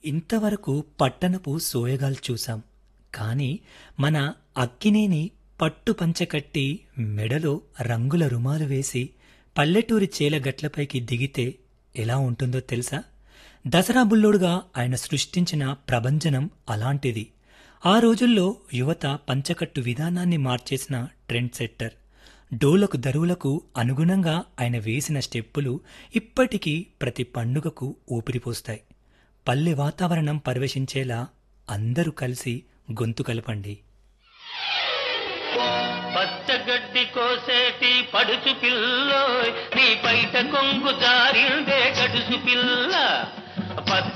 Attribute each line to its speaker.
Speaker 1: ఇంతవరకు పట్టణపు సోయగాలు చూశాం కానీ మన అక్కినేని పట్టు పంచె కట్టి మెడలో రంగుల రుమాలు వేసి పల్లెటూరి చేల గట్లపైకి దిగితే ఎలా ఉంటుందో తెలుసా దసరా బుల్లోడుగా ఆయన సృష్టించిన ప్రభంజనం అలాంటిది ఆ రోజుల్లో యువత పంచకట్టు విధానాన్ని మార్చేసిన ట్రెండ్ సెట్టర్ డోలకు దరువులకు అనుగుణంగా ఆయన వేసిన స్టెప్పులు ఇప్పటికీ ప్రతి పండుగకు ఊపిరిపోస్తాయి పల్లె వాతావరణం పర్యవేశించేలా అందరూ కలిసి గొంతు కలపండి
Speaker 2: పచ్చగడ్డి కోసేటి పడుచు పిల్లో నీ పైట కొంగు జారిందే గడుసు పిల్ల పచ్చ